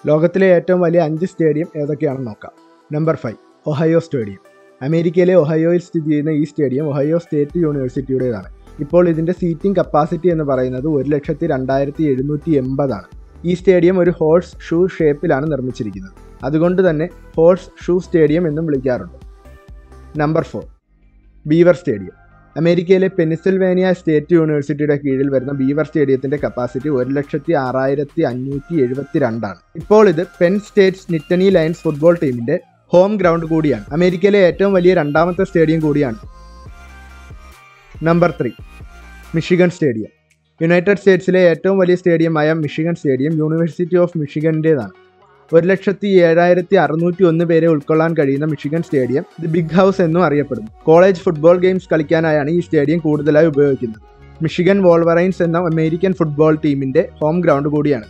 ലോകത്തിലെ ഏറ്റവും വലിയ അഞ്ച് സ്റ്റേഡിയം ഏതൊക്കെയാണെന്ന് നോക്കാം നമ്പർ ഫൈവ് ഒഹയോ സ്റ്റേഡിയം അമേരിക്കയിലെ ഒഹയോയിൽ സ്ഥിതി ചെയ്യുന്ന ഈ സ്റ്റേഡിയം ഒഹയോ സ്റ്റേറ്റ് യൂണിവേഴ്സിറ്റിയുടേതാണ് ഇപ്പോൾ ഇതിൻ്റെ സീറ്റിംഗ് കപ്പാസിറ്റി എന്ന് പറയുന്നത് ഒരു ലക്ഷത്തി രണ്ടായിരത്തി എഴുന്നൂറ്റി എൺപതാണ് ഈ സ്റ്റേഡിയം ഒരു ഹോഴ്സ് ഷൂ ഷേപ്പിലാണ് നിർമ്മിച്ചിരിക്കുന്നത് അതുകൊണ്ട് തന്നെ ഹോഴ്സ് ഷൂ സ്റ്റേഡിയം എന്നും വിളിക്കാറുണ്ട് നമ്പർ ഫോർ ബീവർ സ്റ്റേഡിയം അമേരിക്കയിലെ പെനിസിൽവേനിയ സ്റ്റേറ്റ് യൂണിവേഴ്സിറ്റിയുടെ കീഴിൽ വരുന്ന ബീവർ സ്റ്റേഡിയത്തിന്റെ കപ്പാസിറ്റി ഒരു ലക്ഷത്തി ആറായിരത്തി അഞ്ഞൂറ്റി എഴുപത്തി രണ്ടാണ് ഇപ്പോൾ ഇത് Penn State's Nittany Lions football ടീമിന്റെ ഹോം ഗ്രൗണ്ട് കൂടിയാണ് അമേരിക്കയിലെ ഏറ്റവും വലിയ രണ്ടാമത്തെ സ്റ്റേഡിയം കൂടിയാണ് number three Michigan stadium United സ്റ്റേറ്റ്സിലെ ഏറ്റവും വലിയ സ്റ്റേഡിയമായ മിഷിഗൺ സ്റ്റേഡിയം യൂണിവേഴ്സിറ്റി ഓഫ് മിഷിഗൻ്റേതാണ് ഒരു ലക്ഷത്തി ഏഴായിരത്തി അറുന്നൂറ്റി ഒന്ന് പേരെ ഉൾക്കൊള്ളാൻ കഴിയുന്ന Michigan stadium the big house എന്നും അറിയപ്പെടുന്നു കോളേജ് ഫുട്ബോൾ ഗെയിംസ് കളിക്കാനായാണ് ഈ സ്റ്റേഡിയം കൂടുതലായി ഉപയോഗിക്കുന്നത് മിഷിഗൻ വോൾവറൈൻസ് എന്ന അമേരിക്കൻ ഫുട്ബോൾ ടീമിന്റെ ഹോം ഗ്രൗണ്ട് കൂടിയാണ്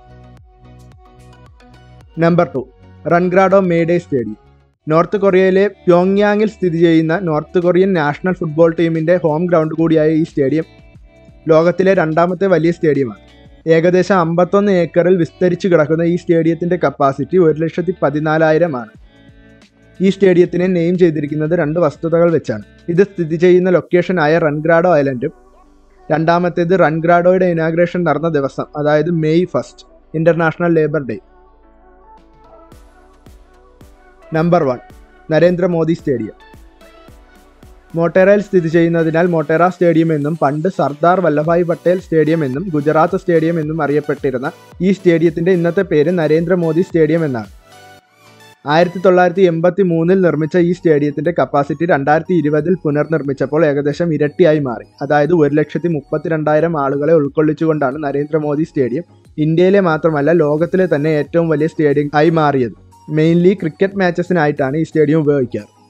number two Rungrado May Day stadium North കൊറിയയിലെ പ്യോങ്യാങ്ങിൽ സ്ഥിതി ചെയ്യുന്ന നോർത്ത് കൊറിയൻ നാഷണൽ ഫുട്ബോൾ ടീമിന്റെ ഹോം ഗ്രൗണ്ട് കൂടിയായ ഈ സ്റ്റേഡിയം ലോകത്തിലെ രണ്ടാമത്തെ വലിയ സ്റ്റേഡിയമാണ് ഏകദേശം അമ്പത്തൊന്ന് ഏക്കറിൽ വിസ്തരിച്ചു കിടക്കുന്ന ഈ സ്റ്റേഡിയത്തിന്റെ കപ്പാസിറ്റി ഒരു ലക്ഷത്തി പതിനാലായിരം ആണ് ഈ സ്റ്റേഡിയത്തിനെ നെയിം ചെയ്തിരിക്കുന്നത് രണ്ട് വസ്തുതകൾ വെച്ചാണ് ഇത് സ്ഥിതി ചെയ്യുന്ന ലൊക്കേഷനായ റൺഗ്രാഡോ ഐലൻഡും രണ്ടാമത്തേത് റൺഗ്രാഡോയുടെ ഇനാഗ്രേഷൻ നടന്ന ദിവസം അതായത് May first international labour day number one Narendra Modi stadium മോട്ടേറയിൽ സ്ഥിതി ചെയ്യുന്നതിനാൽ മോട്ടേറ സ്റ്റേഡിയം എന്നും പണ്ട് സർദാർ വല്ലഭായ് പട്ടേൽ സ്റ്റേഡിയം എന്നും ഗുജറാത്ത് സ്റ്റേഡിയം എന്നും അറിയപ്പെട്ടിരുന്ന ഈ സ്റ്റേഡിയത്തിന്റെ ഇന്നത്തെ പേര് നരേന്ദ്രമോദി സ്റ്റേഡിയം എന്നാണ് ആയിരത്തി തൊള്ളായിരത്തി എൺപത്തി മൂന്നിൽ നിർമ്മിച്ച ഈ സ്റ്റേഡിയത്തിന്റെ കപ്പാസിറ്റി രണ്ടായിരത്തി ഇരുപതിൽ പുനർനിർമ്മിച്ചപ്പോൾ ഏകദേശം ഇരട്ടിയായി മാറി അതായത് ഒരു ലക്ഷത്തി മുപ്പത്തിരണ്ടായിരം ആളുകളെ ഉൾക്കൊള്ളിച്ചുകൊണ്ടാണ് നരേന്ദ്രമോദി സ്റ്റേഡിയം ഇന്ത്യയിലെ മാത്രമല്ല ലോകത്തിലെ തന്നെ ഏറ്റവും വലിയ സ്റ്റേഡിയം ആയി മാറിയത് മെയിൻലി ക്രിക്കറ്റ് മാച്ചസിനായിട്ടാണ് ഈ സ്റ്റേഡിയം ഉപയോഗിക്കാറ്